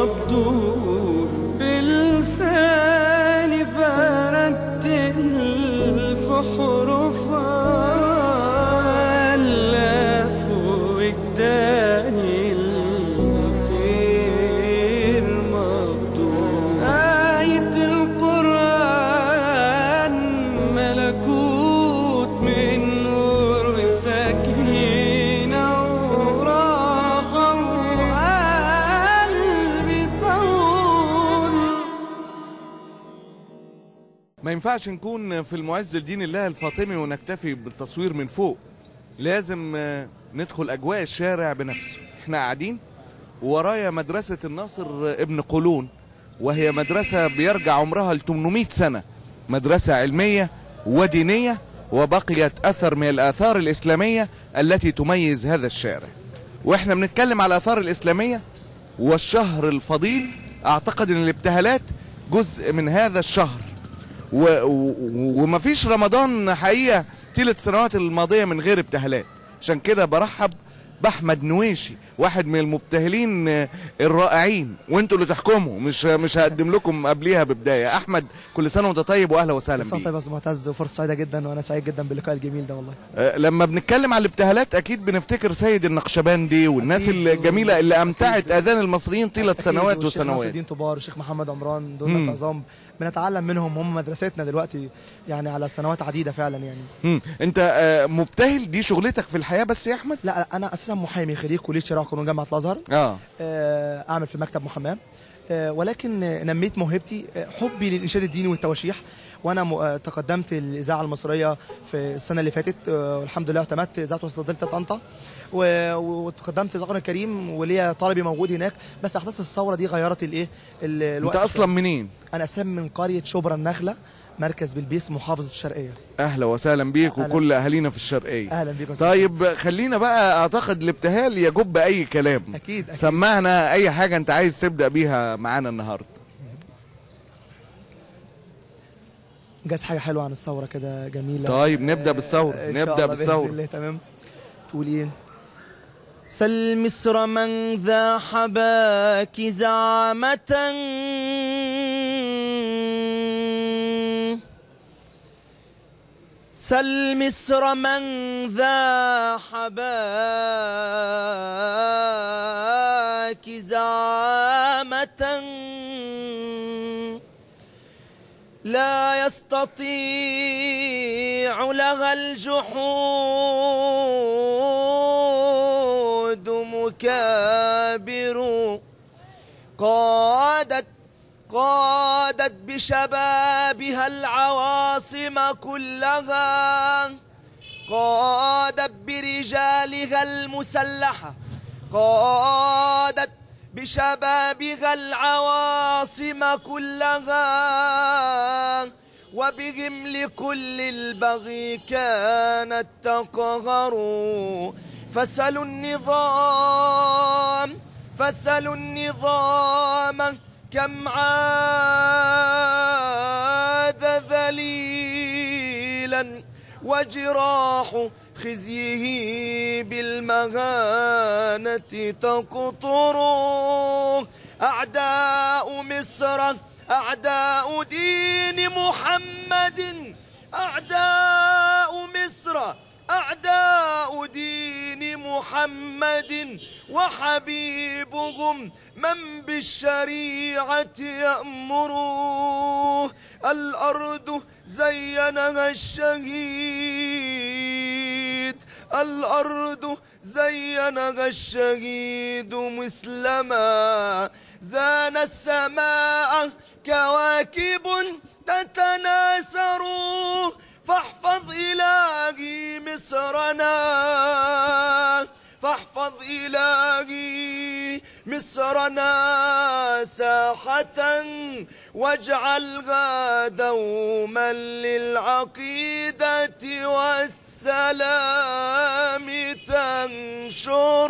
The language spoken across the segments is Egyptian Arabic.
مبدور بلساني برتل في حروفها ألف وجداني الخير مبدور آية القرآن ملكوت من نور وسكينة وراحة وقلبي طول ما ينفعش نكون في المعز لدين الله الفاطمي ونكتفي بالتصوير من فوق لازم آه، ندخل اجواء الشارع بنفسه احنا قاعدين ورايا مدرسة الناصر ابن قولون وهي مدرسة بيرجع عمرها ل 800 سنة مدرسة علمية ودينية وبقيت أثر من الآثار الإسلامية التي تميز هذا الشارع واحنا بنتكلم على الآثار الإسلامية والشهر الفضيل أعتقد أن الابتهالات جزء من هذا الشهر و... و... ومفيش رمضان حقيقة طيلة السنوات الماضية من غير ابتهالات عشان كده برحب بأحمد نويشي واحد من المبتهلين آه، الرائعين وانتوا اللي تحكموا مش مش هقدم لكم قبليها ببداية أحمد كل سنة وانت طيب وأهلا وسهلا فرصة بيك طيبة يا أستاذ معتز وفرصة سعيدة جدا وأنا سعيد جدا باللقاء الجميل ده والله آه، لما بنتكلم على الابتهالات أكيد بنفتكر سيد النقشبندي والناس أكيد. الجميلة اللي أمتعت أكيد. آذان المصريين طيلة أكيد، سنوات والشيخ ناصر وسنوات الدين طبار والشيخ محمد عمران دول ناس مم. عظام بنتعلم منهم هم مدرستنا دلوقتي يعني على سنوات عديدة فعلا يعني مم. انت آه، مبتهل دي شغلتك في الحياة بس يا أحمد لا أنا أساسا محامي خريج كلية شريعة وقانون جامعة الأزهر اه آه، أعمل في مكتب محاماة آه، ولكن آه، نميت موهبتي آه، حبي للإنشاد الديني والتواشيح وأنا م- آه، تقدمت الإذاعة المصرية في السنة اللي فاتت آه، والحمد لله اعتمدت إذاعة وسط دلتا طنطا و- وتقدمت القرآن الكريم وليا طالبي موجود هناك بس أحداث الثورة دي غيرت الإيه ال- انت الوقت أصلا منين؟ انا اساسا من قريه شبرا النخله مركز بلبيس محافظه الشرقيه اهلا وسهلا بيك أهلا. وكل اهالينا في الشرقيه اهلا بيك يا أستاذ عز. طيب خلينا بقى اعتقد الابتهال يجب اي كلام اكيد اكيد سمعنا اي حاجه انت عايز تبدا بيها معانا النهارده جاز حاجه حلوه عن الثوره كده جميله طيب نبدا آه، بالثوره إن شاء نبدا الله بإذن بالثوره الله تمام تقول ايه سل مصر من ذا حباك زعامة سل مصر من ذا حباك زعامة لا يستطيع لها الجحود مكابر قادت قادت بشبابها العواصم كلها قادت برجالها المسلحة قادت بشبابها العواصم كلها وبهم لكل البغي كانت تقهر فسلوا النظام فسلوا النظام كم عاد ذليلا وجراح خزيه بالمهانة تقطر أعداء مصر أعداء دين محمد أعداء مصر أعداء دين محمد وحبيبهم من بالشريعة يأمر الأرض زينها الشهيد الأرض زينها الشهيد مثلما زان السماء كواكب تتناثر فاحفظ إلهي مصرنا فاحفظ إلهي مصرنا ساحة واجعلها دوما للعقيدة والسلام تنشر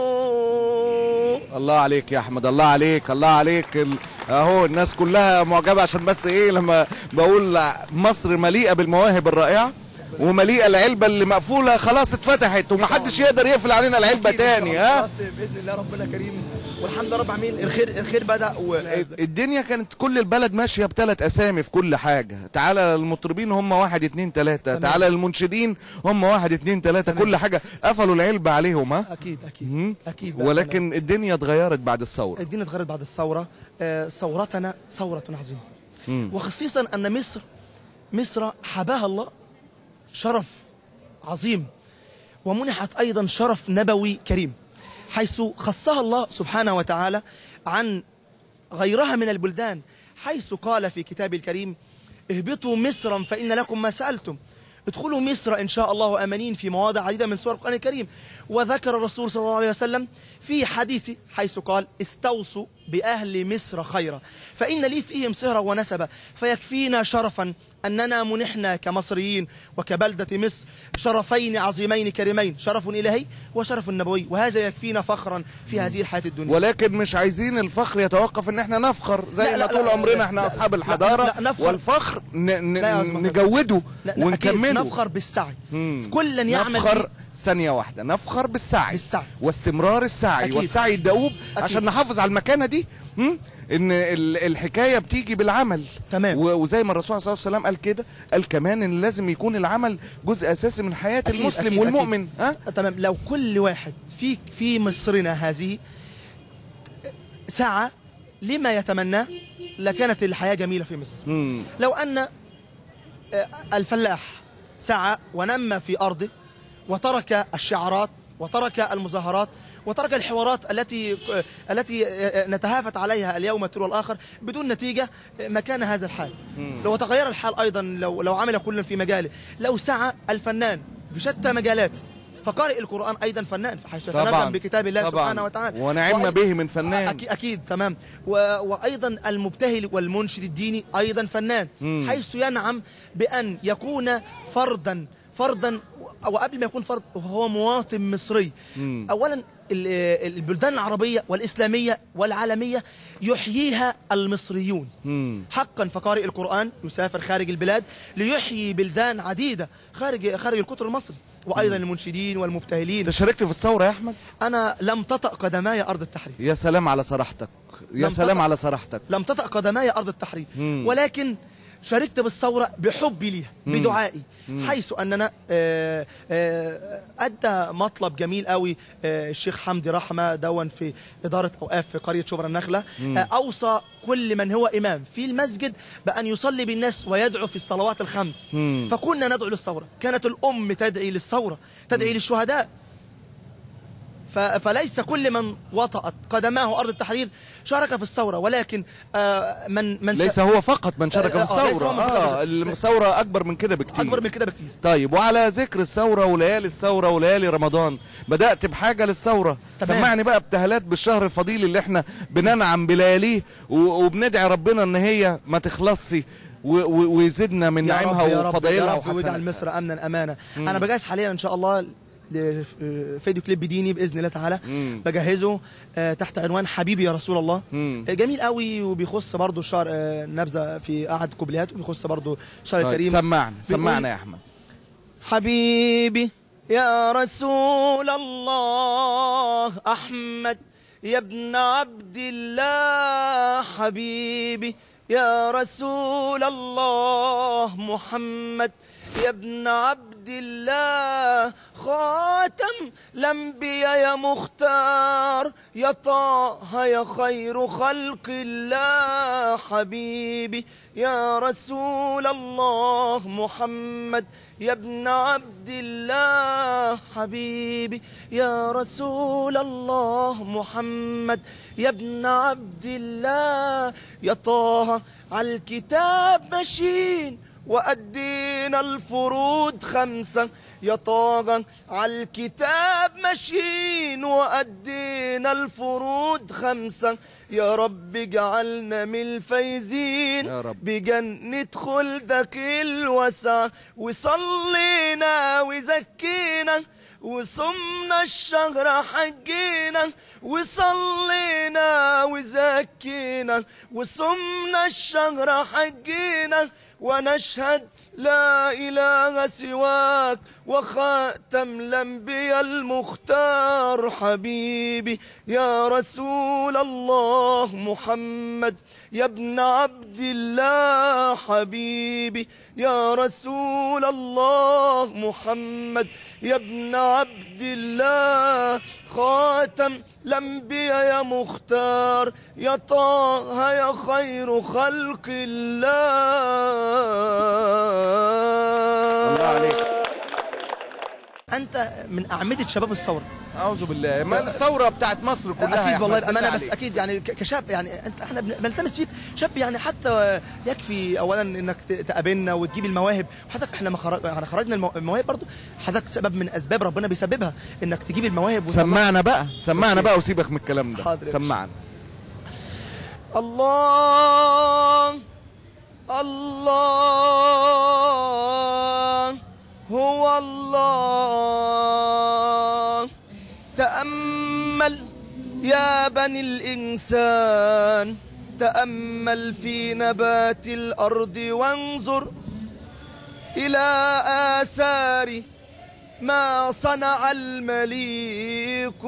الله عليك يا احمد الله عليك الله عليك ال... اهو الناس كلها معجبه عشان بس ايه لما بقول مصر مليئه بالمواهب الرائعه ومليئه العلبه اللي مقفوله خلاص اتفتحت ومحدش يقدر يقفل علينا العلبه أكيد إن شاء تاني الله. ها خلاص باذن الله ربنا كريم والحمد لله رب العالمين الخير الخير بدا و... الدنيا كانت كل البلد ماشيه بثلاث اسامي في كل حاجه تعالى المطربين هم واحد اتنين تلاته تمام. تعالى المنشدين هم واحد اتنين تلاته تمام. كل حاجه قفلوا العلبه عليهم ها اكيد اكيد مم. اكيد بقى. ولكن الدنيا اتغيرت بعد الثوره الدين اتغيرت بعد الثوره آه، ثورتنا ثوره عظيمه مم. وخصيصا ان مصر مصر حباها الله شرف عظيم ومنحت ايضا شرف نبوي كريم حيث خصها الله سبحانه وتعالى عن غيرها من البلدان حيث قال في كتابه الكريم اهبطوا مصرا فإن لكم ما سألتم ادخلوا مصر إن شاء الله آمنين في مواضع عديدة من سور القرآن الكريم وذكر الرسول صلى الله عليه وسلم في حديثه حيث قال استوصوا بأهل مصر خيرا فإن لي فيهم صهرا ونسبا فيكفينا شرفا أننا منحنا كمصريين وكبلدة مصر شرفين عظيمين كريمين شرف إلهي وشرف نبوي وهذا يكفينا فخرا في هذه الحياة الدنيا ولكن مش عايزين الفخر يتوقف ان احنا نفخر زي لا، ما لا، طول لا، عمرنا لا، احنا لا، اصحاب لا، الحضاره لا، نفخر. والفخر ن ن لا يا أستاذ نجوده لا، لا، أكيد ونكمله نفخر بالسعي مم. كلا يعمل نفخر في- ثانية واحدة نفخر بالسعي بالسعي. واستمرار السعي أكيد. والسعي الدؤوب أكيد. عشان نحافظ على المكانة دي مم؟ ان ال- الحكاية بتيجي بالعمل تمام. و- وزي ما الرسول صلى الله عليه وسلم قال كده قال كمان ان لازم يكون العمل جزء اساسي من حياة أكيد، المسلم أكيد، والمؤمن ها تمام لو كل واحد في في مصرنا هذه سعى لما يتمناه لكانت الحياة جميلة في مصر مم. لو أن آه، الفلاح سعى ونمى في أرضه وترك الشعارات وترك المظاهرات وترك الحوارات التي آه، التي آه، نتهافت عليها اليوم التلو الآخر بدون نتيجة آه، مكان هذا الحال لو تغير الحال أيضا لو لو عمل كل في مجاله لو سعى الفنان بشتى مجالاته فقارئ القرآن أيضا فنان فحيث طبعاً. يتنغم بكتاب الله طبعاً. سبحانه وتعالى ونعم وأي- به من فنان. أكيد, أكيد تمام و... وأيضا المبتهل والمنشد الديني أيضا فنان مم. حيث ينعم بأن يكون فردا فردا وقبل ما يكون فرد هو مواطن مصري مم. أولا ال- البلدان العربية والإسلامية والعالمية يحييها المصريون مم. حقا فقارئ القرآن يسافر خارج البلاد ليحيي بلدان عديدة خارج خارج القطر المصري وأيضا المنشدين والمبتهلين انت شاركت في الثورة يا احمد أنا لم تطأ قدماي أرض التحرير يا سلام على صراحتك يا لم سلام تطأ- على صراحتك لم تطأ قدماي أرض التحرير مم. ولكن شاركت بالثورة بحبي ليها مم. بدعائي حيث أننا آه، آه، أدى مطلب جميل قوي آه، الشيخ حمدي رحمة دون في إدارة أوقاف في قرية شبرا النخلة آه، أوصى كل من هو إمام في المسجد بأن يصلي بالناس ويدعو في الصلوات الخمس مم. فكنا ندعو للثورة كانت الأم تدعي للثورة تدعي للشهداء ف- فليس كل من وطأت قدماه أرض التحرير شارك في الثورة ولكن آه، من من س- ليس هو فقط من شارك آه، في آه، ليس الثورة هو من فقط. اه الثورة أكبر من كده بكتير أكبر من كده بكتير طيب وعلى ذكر الثورة وليالي الثورة وليالي رمضان بدأت بحاجة للثورة تمام. سمعني بقى ابتهالات بالشهر الفضيل اللي احنا بننعم بلياليه و- وبندعي ربنا ان هي ما تخلصش و- و- ويزيدنا من يا نعيمها رب يا رب يا وفضائلها رب واجعل وحسناتها مصر امنا امانه مم. انا بجهز حاليا ان شاء الله لفيديو كليب ديني باذن الله تعالى مم. بجهزه آه، تحت عنوان حبيبي يا رسول الله مم. آه، جميل قوي وبيخص برضه الشهر آه، نبذه في احد كوبليات وبيخص برضه الشهر طيب، الكريم سمعنا بيقول- سمعنا يا احمد حبيبي يا رسول الله أحمد يا ابن عبد الله حبيبي يا رسول الله محمد يا ابن عبد الله خاتم الأنبياء يا مختار يا طه يا خير خلق الله حبيبي يا رسول الله محمد يا ابن عبد الله حبيبي يا رسول الله محمد يا ابن عبد الله يا طه على الكتاب ماشيين وأدينا الفروض خمسة يا طاغة على الكتاب ماشيين وأدينا الفروض خمسة يا رب اجعلنا من الفايزين يا رب. بجنة خلدك الوسع وصلينا وزكينا وصمنا الشهر حجينا وصلينا وزكينا وصمنا الشهر حجينا ونشهد لا إله سواك وخاتم الأنبياء المختار حبيبي يا رسول الله محمد يا ابن عبد الله حبيبي يا رسول الله محمد يا ابن عبد الله خاتم الأنبياء يا مختار يا طه يا خير خلق الله الله عليك انت من اعمده شباب الثوره اعوذ بالله ما الثوره بتاعت مصر كلها يا اكيد والله أحمد، بامانه بالله بس عليك. اكيد يعني ك- كشاب يعني انت احنا بن- بنلتمس فيك شاب يعني حتى يكفي اولا انك ت- تقابلنا وتجيب المواهب وحضرتك احنا ما خرج يعني خرجنا المو- المواهب برضو حضرتك سبب من اسباب ربنا بيسببها انك تجيب المواهب وتطلع- سمعنا بقى سمعنا أوكي. بقى وسيبك من الكلام ده حاضر يا باشا. سمعنا الله الله هو الله تأمل يا بني الإنسان تأمل في نبات الأرض وانظر إلى آثار ما صنع المليك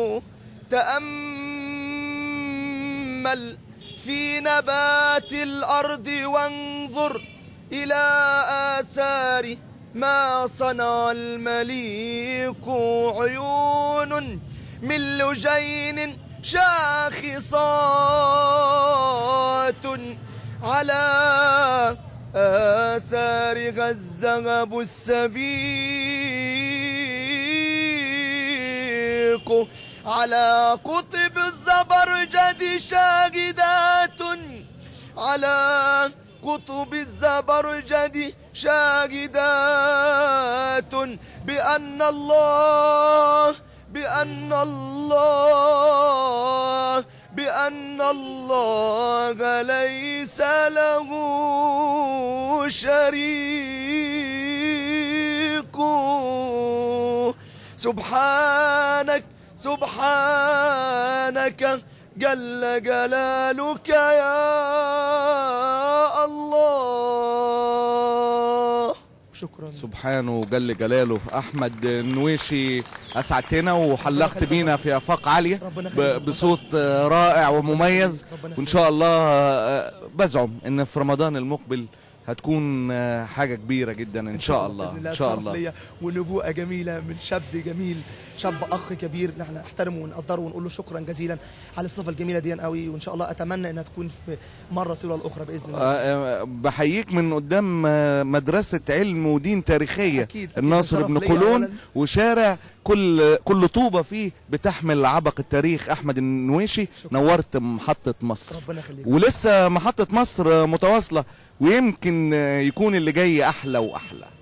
تأمل في نبات الأرض وانظر إلى آثار ما صنع المليك عيون من لجين شاخصات على آثارها الذهب السبيق على قطب الزبرجد شاهدات على قطب الزبرجد شاهدات بأن الله بأن الله بأن الله ليس له شريك سبحانك سبحانك جل جلالك يا الله شكرا سبحانه جل جلاله احمد نويشي اسعدتنا وحلقت يخليك بينا في افاق عاليه ربنا ب- يخليك. بصوت آه، رائع ومميز ربنا وان شاء الله آه، بزعم ان في رمضان المقبل هتكون آه، حاجه كبيره جدا ان شاء الله بإذن الله ان شاء شرف الله ليا ونبوءة جميلة من شاب جميل شاب أخ كبير نحن نحترمه ونقدره ونقول له شكرا جزيلا على الاستضافة الجميلة دي قوي وإن شاء الله أتمنى إنها تكون في مرة طويلة الأخرى بإذن الله آه، آه، بحييك من قدام آه، مدرسة علم ودين تاريخية أكيد، أكيد. الناصر شرف بن ليا قولون أولاً. وشارع كل كل طوبة فيه بتحمل عبق التاريخ أحمد النويشي شكراً. نورت محطة مصر ربنا يخليك ولسه محطة مصر آه، متواصلة ويمكن آه، يكون اللي جاي أحلى وأحلى